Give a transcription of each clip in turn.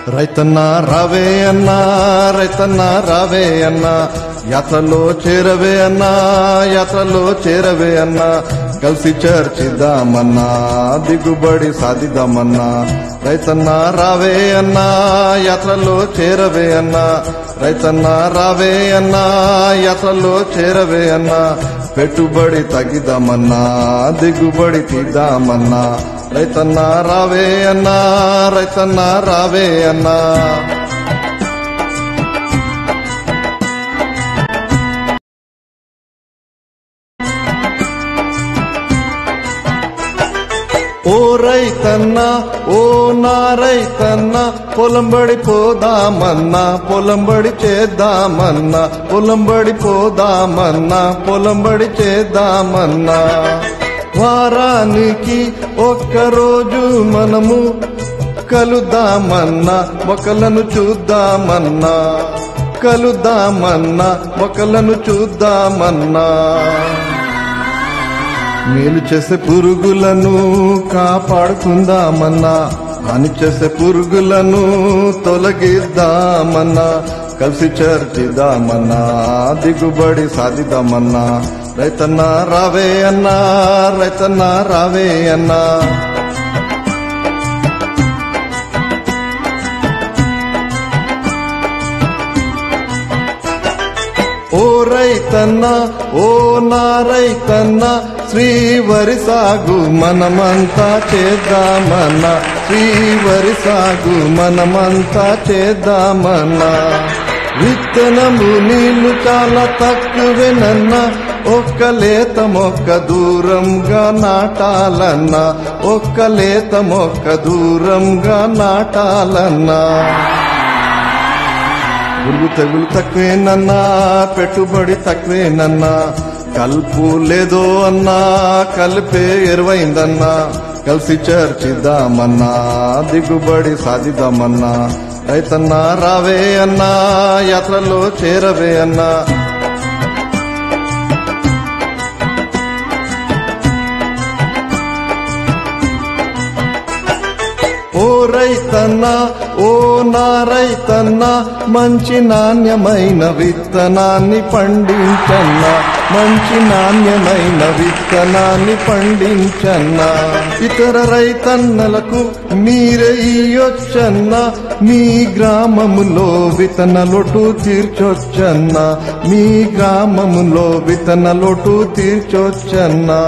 రైతన్న రావే అన్నా రైతన్న రావే అన్నా యాత్రలో చేరవే అన్నా యాత్రలో చేరవే అన్నా కలిసి చర్చిద్దామన్నా దిగుబడి సాధిద్దామన్నా రైతన్న రావే అన్నా యాత్రలో చేరవే అన్నా రైతన్న రావే అన్నా యాత్రలో చేరవే అన్నా పెట్టుబడి తగ్గిద్దామన్నా దిగుబడి తీద్దామన్నా రైతన్న రావే అన్నా రైతన్న రావే అన్నా ఓ రైతన్న ఓ నా రైతన్న పొలంబడి పోదామన్నా పొలంబడి చేద్దామన్నా పొలంబడి పోదామన్నా పొలంబడి చేద్దామన్నా వారానికి ఒక్కరోజు మనము కలుద్దామన్నా మొక్కలను చూద్దామన్నా కలుద్దామన్నా మొక్కలను చూద్దామన్నా మేలు చేసే పురుగులను కాపాడుకుందామన్నా హాని చేసే పురుగులను తొలగిద్దామన్నా కలిసి చర్చిద్దామన్నా దిగుబడి సాధిద్దామన్నా రైతన్న రావే అన్నా రైతన్న రావే అన్నా ఓ రైతన్న ఓ నా రైతన్న శ్రీవరి సాగు మనమంతా చేద్దామన్నా శ్రీవరి సాగు మనమంతా చేద్దామన్నా విత్తనము నీళ్లు చాలా తక్కువేనన్నా ఒక్క లేత మొక్క దూరంగా నాటాలన్నా ఒక్క లేత మొక్క దూరంగా నాటాలన్నా పురుగు తెగులు తక్కువేనన్నా పెట్టుబడి తక్కువేనన్నా కలుపు లేదో అన్నా కలిపే ఎరువైందన్నా కలిసి చర్చిద్దామన్నా దిగుబడి సాధిద్దామన్నా రైతన్నా రావే అన్నా యాత్రలో చేరవే అన్నా ఓ రైతన్న ఓ నా రైతన్న మంచి నాణ్యమైన విత్తనాన్ని పండించన్న మంచి నాణ్యమైన విత్తనాన్ని పండించన్న ఇతర రైతన్నలకు మీరే ఇయ్యొచ్చన్న మీ గ్రామములో విత్తన లోటు తీర్చొచ్చన్న మీ గ్రామములో విత్తన లోటు తీర్చొచ్చన్నా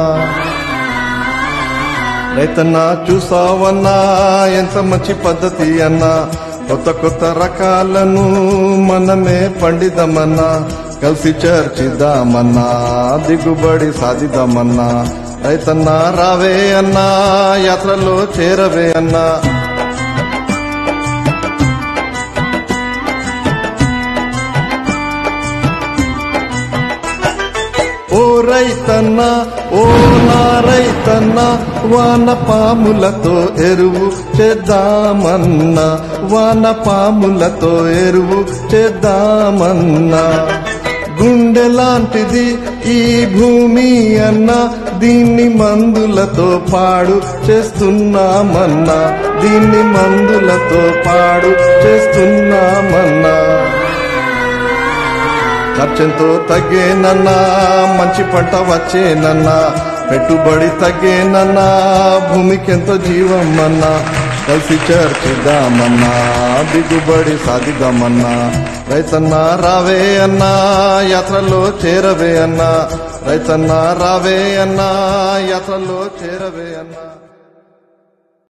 రైతన్న చూసావన్నా ఎంత మంచి పద్ధతి అన్నా కొత్త కొత్త రకాలను మనమే పండిదమన్నా కలిసి చర్చిద్దామన్నా దిగుబడి సాధిద్దామన్నా రైతన్న రావే అన్నా యాత్రలో చేరవే అన్నా ఓ రైతన్న ఓ నా రైతన్న వాన పాములతో ఎరువు చేద్దామన్నా వాన పాములతో ఎరువు చేద్దామన్నా గుండె లాంటిది ఈ భూమి అన్న దీన్ని మందులతో పాడు చేస్తున్నామన్నా దీన్ని మందులతో పాడు చేస్తున్నామన్నా ఖర్చెంతో తగ్గేనన్నా మంచి పంట వచ్చేనన్నా పెట్టుబడి తగ్గేనన్నా భూమికెంతో జీవం అన్నా కలిసి చర్చిద్దామన్నా దిగుబడి సాధిద్దామన్నా రైతన్న రావే అన్నా యాత్రలో చేరవే అన్నా రైతన్న రావే అన్నా యాత్రలో చేరవే అన్నా